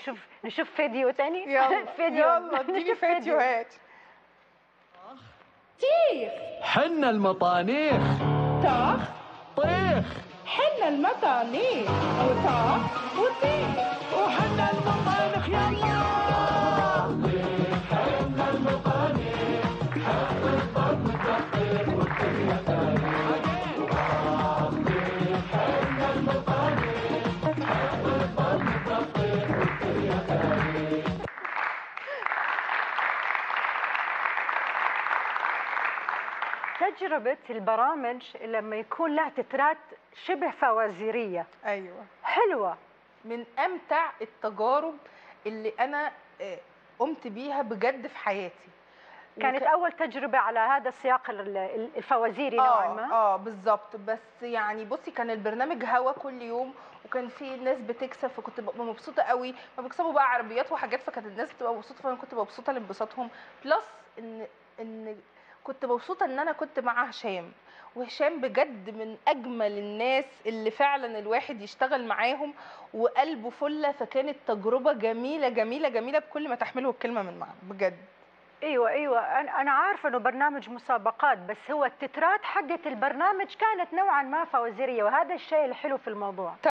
نشوف نشوف فيديو تاني يلا فيديو يلا اديني نشوف فيديو. فيديوهات تيخ حنا المطانيخ طخ طيخ حنا المطانيخ وطخ وطيخ وحنا المطانيخ يلا تجربة البرامج لما يكون لها تترات شبه فوازيرية ايوه حلوة من امتع التجارب اللي انا آه، قمت بيها بجد في حياتي كانت وك- أول تجربة على هذا السياق ال- ال- الفوازيري نوعا اه ما اه بالظبط بس يعني بصي كان البرنامج هوا كل يوم وكان في ناس بتكسب فكنت ببقى مبسوطه قوي ما بيكسبوا بقى عربيات وحاجات فكانت الناس بتبقى مبسوطه فانا كنت مبسوطه لانبساطهم بلس ان ان كنت مبسوطه ان انا كنت مع هشام وهشام بجد من اجمل الناس اللي فعلا الواحد يشتغل معاهم وقلبه فله فكانت تجربه جميله جميله جميله بكل ما تحمله الكلمه من معنى بجد ايوه ايوه انا أنا عارفه انه برنامج مسابقات بس هو التترات حقت البرنامج كانت نوعا ما فوازيريه وهذا الشيء الحلو في الموضوع